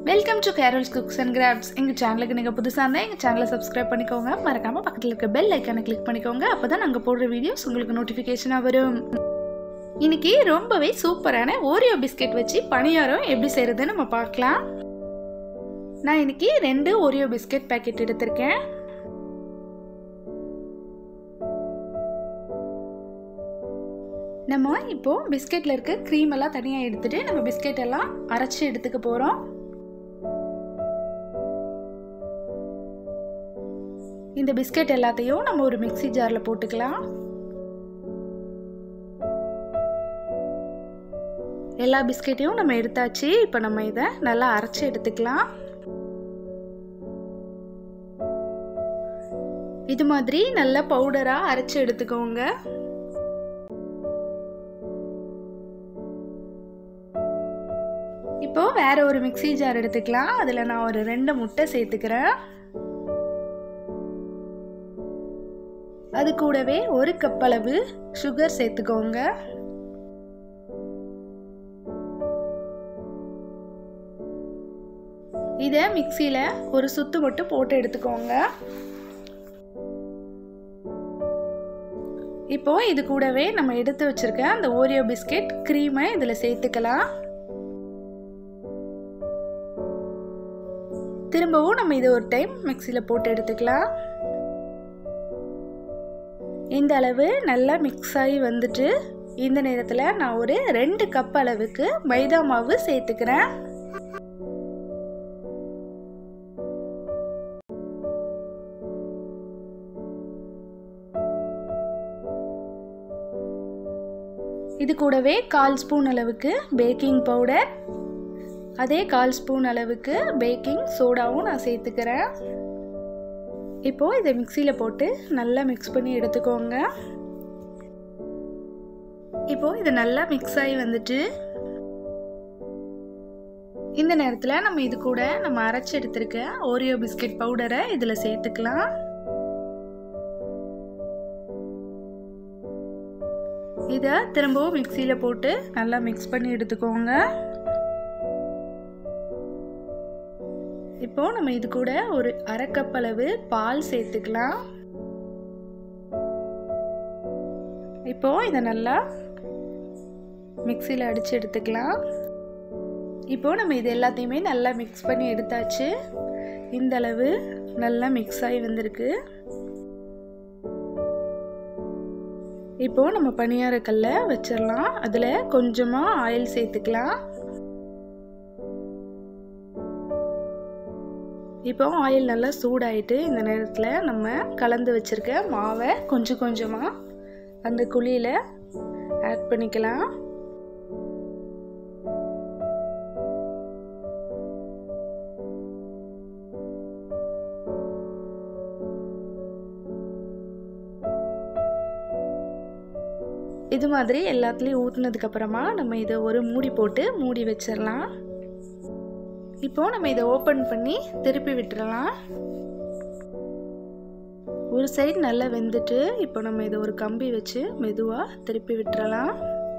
welcome to Carol's cooks and crafts எங்கள் சேனலுக்கு நீங்கள் புதுசாக இருந்தால் எங்கள் சேனலை சப்ஸ்கிரைப் பண்ணிக்கோங்க மறக்காமல் பக்கத்தில் இருக்க பெல் ஐக்கானை கிளிக் பண்ணிக்கோங்க அப்போ தான் நாங்கள் போடுற வீடியோஸ் உங்களுக்கு நோட்டிஃபிகேஷனாக வரும் இன்னைக்கு ரொம்பவே சூப்பரான ஓரியோ பிஸ்கெட் வச்சு பணியாரம் எப்படி செய்கிறதுன்னு நம்ம பார்க்கலாம் நான் இன்னைக்கு ரெண்டு ஓரியோ பிஸ்கெட் பேக்கெட் எடுத்திருக்கேன் நம்ம இப்போ பிஸ்கெட்டில் இருக்க க்ரீம் எல்லாம் தனியாக எடுத்துட்டு நம்ம பிஸ்கெட் எல்லாம் அரைச்சி எடுத்துக்க போகிறோம் இந்த பிஸ்கெட் எல்லாத்தையும் நம்ம ஒரு மிக்சி ஜாரில் போட்டுக்கலாம் எல்லா பிஸ்கெட்டையும் நம்ம எடுத்தாச்சு இப்போ நம்ம இதை நல்லா அரைச்சி எடுத்துக்கலாம் இது மாதிரி நல்ல பவுடராக அரைச்சி எடுத்துக்கோங்க இப்போ வேற ஒரு மிக்சி ஜார் எடுத்துக்கலாம் அதில் நான் ஒரு ரெண்டு முட்டை சேர்த்துக்கிறேன் அது கூடவே ஒரு கப் அளவு சுகர் சேர்த்துக்கோங்க இதை மிக்சியில் ஒரு சுத்து மட்டும் போட்டு எடுத்துக்கோங்க இப்போ இது கூடவே நம்ம எடுத்து வச்சிருக்க அந்த ஓரியோ பிஸ்கெட் க்ரீமை இதில் சேர்த்துக்கலாம் திரும்பவும் நம்ம இதை ஒரு டைம் மிக்சியில் போட்டு எடுத்துக்கலாம் இந்த அளவு நல்லா மிக்ஸ் ஆகி வந்துட்டு இந்த நேரத்தில் நான் ஒரு ரெண்டு கப் அளவுக்கு மைதா மாவு சேர்த்துக்கிறேன் இது கூடவே கால் ஸ்பூன் அளவுக்கு பேக்கிங் பவுடர் அதே கால் ஸ்பூன் அளவுக்கு பேக்கிங் சோடாவும் நான் சேர்த்துக்கிறேன் இப்போது இதை மிக்சியில் போட்டு நல்லா மிக்ஸ் பண்ணி எடுத்துக்கோங்க இப்போது இது நல்லா மிக்ஸ் ஆகி வந்துட்டு இந்த நேரத்தில் நம்ம இது கூட நம்ம அரைச்சி எடுத்திருக்க ஓரியோ பிஸ்கெட் பவுடரை இதில் சேர்த்துக்கலாம் இதை திரும்பவும் மிக்சியில் போட்டு நல்லா மிக்ஸ் பண்ணி எடுத்துக்கோங்க இப்போ நம்ம இது கூட ஒரு அரை கப் அளவு பால் சேர்த்துக்கலாம் இப்போ இதை நல்லா மிக்சியில் அடித்து எடுத்துக்கலாம் இப்போ நம்ம இது எல்லாத்தையுமே நல்லா மிக்ஸ் பண்ணி எடுத்தாச்சு இந்த அளவு நல்லா மிக்ஸ் ஆகி வந்திருக்கு இப்போ நம்ம பணியாரக்கல்ல வச்சிடலாம் அதில் கொஞ்சமாக ஆயில் சேர்த்துக்கலாம் இப்போ ஆயில் நல்லா சூடாயிட்டு இந்த நேரத்தில் நம்ம கலந்து வச்சுருக்க மாவை கொஞ்சம் கொஞ்சமாக அந்த குழியில் ஆட் பண்ணிக்கலாம் இது மாதிரி எல்லாத்துலேயும் ஊற்றுனதுக்கப்புறமா நம்ம இதை ஒரு மூடி போட்டு மூடி வச்சிடலாம் இப்போ நம்ம இதை ஓப்பன் பண்ணி திருப்பி விட்டுறலாம் ஒரு சைடு நல்லா வெந்துட்டு இப்போ நம்ம இதை ஒரு கம்பி வச்சு மெதுவாக திருப்பி விட்டுறலாம்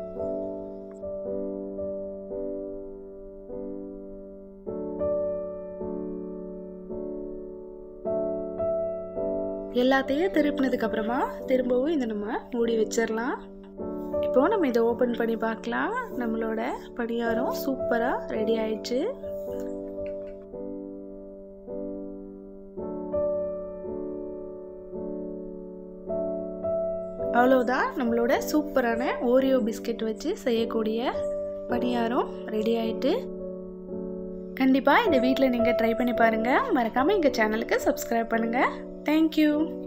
எல்லாத்தையும் திருப்பினதுக்கு அப்புறமா திரும்பவும் இதை நம்ம மூடி வச்சிடலாம் இப்போ நம்ம இதை ஓப்பன் பண்ணி பார்க்கலாம் நம்மளோட பணியாரம் சூப்பராக ரெடி ஆயிடுச்சு அவ்வளோதான் நம்மளோட சூப்பரான ஓரியோ பிஸ்கெட் வச்சு செய்யக்கூடிய பணியாரம் ரெடி ஆயிட்டு கண்டிப்பாக இந்த வீட்டில் நீங்கள் ட்ரை பண்ணி பாருங்கள் மறக்காமல் எங்கள் சேனலுக்கு சப்ஸ்கிரைப் பண்ணுங்கள் தேங்க்யூ